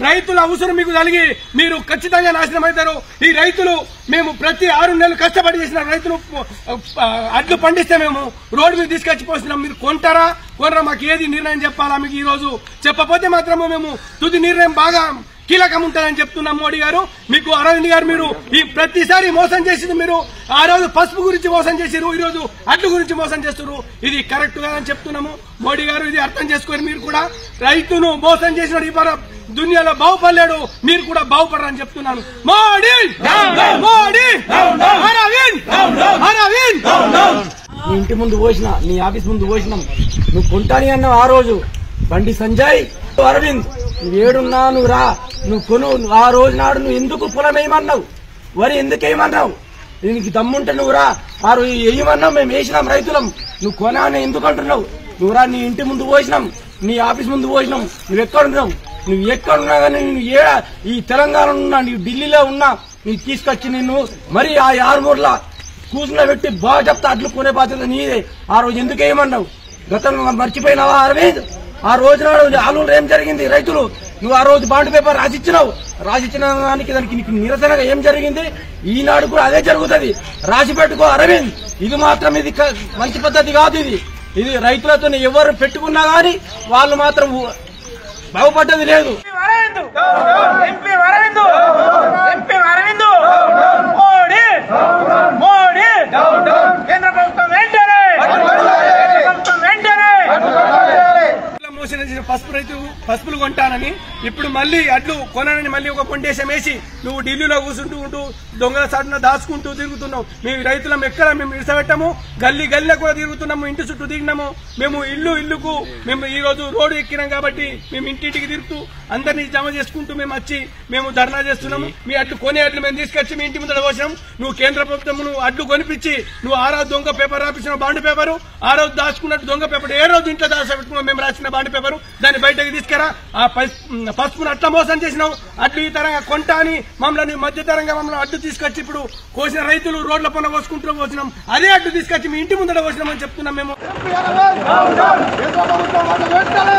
రైతుల అవసరం మీకు కలిగి మీరు ఖచ్చితంగా నాశనం అవుతారు ఈ రైతులు మేము ప్రతి ఆరు నెలలు కష్టపడి చేసిన రైతులు ఆ, అడ్లు పండిస్తే మేము రోడ్డు మీద తీసుకొచ్చి పోస్తున్నాం మీరు కొంటారా కొనరా మాకు ఏది నిర్ణయం చెప్పాలా మీకు ఈ రోజు చెప్పకపోతే మాత్రము మేము తుది నిర్ణయం బాగా కీలకం ఉంటుందని చెప్తున్నాం మోడీ గారు మీకు అరవింద్ గారు మీరు ఈ ప్రతిసారి మోసం చేసింది మీరు ఆ రోజు పసుపు గురించి మోసం చేసిరు ఈ రోజు అడ్లు గురించి మోసం చేస్తున్నారు ఇది కరెక్ట్ కాదని చెప్తున్నాము మోడీ గారు ఇది అర్థం చేసుకొని మీరు కూడా రైతును మోసం చేసిన ఈ పర దునియాలో బాగుపడలేడు మీరు కూడా బాగుపడరని చెప్తున్నాను మోడీ మోడీ అరవింద్ అరవింద్ నీ ఇంటి ముందు పోసిన నీ ఆఫీస్ ముందు పోసినాం నువ్వు కొంటాని అన్నావు ఆ రోజు బండి సంజయ్ అరవింద్ నువ్వు ఏడున్నా నువ్వు రా నువ్వు కొను నువ్వు ఆ రోజు నాడు నువ్వు ఎందుకు పొలం వేయమన్నావు వరి ఎందుకు వేయమన్నావు దీనికి దమ్ముంటే నువ్వు రా ఆ రోజు వేయమన్నావు మేము వేసినాం రైతులం నువ్వు కొనా అని ఎందుకు అంటున్నావు నువ్వు రా నీ ఇంటి ముందు పోసినాం నీ ఆఫీస్ ముందు పోసినాం నువ్వు ఎక్కడ ఉన్నావు నువ్వు ఎక్కడ ఉన్నా కానీ నువ్వు ఏ ఈ తెలంగాణ ఉన్నా నీవు ఢిల్లీలో ఉన్నా నీకు తీసుకొచ్చి నిన్ను మరి ఆ ఆరుమూర్ల కూర్చున్న పెట్టి బాగా చెప్తా అట్లు కొనే బాధ్యత నీదే ఆ రోజు ఎందుకు ఏమన్నావు గతంలో మర్చిపోయినావా అరవింద్ ఆ రోజు నాడు ఆలూరు ఏం జరిగింది రైతులు నువ్వు ఆ రోజు బాండ్ పేపర్ రాసిచ్చినావు రాసిచ్చిన దానికి దానికి నీకు నిరసనగా ఏం జరిగింది ఈనాడు కూడా అదే జరుగుతుంది రాసి పెట్టుకో అరవింద్ ఇది మాత్రం ఇది క- మంచి పద్ధతి కాదు ఇది ఇది రైతులతో ఎవరు పెట్టుకున్నా గానీ వాళ్ళు మాత్రం ఊ- బాగుపడ్డది లేదు అరవింద్ ఎంపీ అరవింద్ ఎంపీ అరవింద్ మోడీ మోడీ కేంద్ర ప్రభుత్వం వెంటనే కేంద్ర ప్రభుత్వం వెంటనే ఇట్లా మోసం చేసిన పసుపు రైతు పసుపులు కొంటానని ఇప్పుడు మళ్ళీ అడ్లు కొనని మళ్ళీ ఒక కొండేశం వేసి నువ్వు ఢిల్లీలో కూర్చుంటూ ఉంటూ దొంగల సాటున దాచుకుంటూ తిరుగుతున్నావు మేము రైతులం ఎక్కడ మేము ఇడిసబెట్టాము గల్లీ గల్లీలో కూడా తిరుగుతున్నాము ఇంటి చుట్టూ తిరిగినాము మేము ఇల్లు ఇల్లుకు మేము ఈ రోజు రోడ్డు ఎక్కినాం కాబట్టి మేము ఇంటింటికి తిరుగుతూ అందరినీ జమ చేసుకుంటూ మేము వచ్చి మేము ధర్నా చేస్తున్నాము మీ అడ్లు కొనే అడ్లు మేము తీసుకొచ్చి మీ ఇంటి ముందర పోసినాం నువ్వు కేంద్ర ప్రభుత్వం నువ్వు అడ్లు కొనిపించి నువ్వు ఆ రోజు దొంగ పేపర్ రాపించిన బాండ్ పేపరు ఆ రోజు దాచుకున్నట్టు దొంగ పేపర్ ఏ రోజు ఇంట్లో దాచిపెట్టుకున్నావు మేము రాసిన బాండ్ పేపరు దాన్ని బయటకు తీసుకురా ఆ పస్- పసుపును అట్లా మోసం చేసినావు అడ్లు ఈ తరంగా కొంటా అని మమ్మల్ని మధ్యతరంగా మమ్మల్ని అడ్డు తీసుకొచ్చి ఇప్పుడు కోసిన రైతులు రోడ్ల పనులు కోసుకుంటూ పోసినాం అదే అడ్డు తీసుకొచ్చి మీ ఇంటి ముందర పోసినామని చెప్తున్నాం మేము కేంద్ర ప్రభుత్వం వాళ్ళు వెంటనే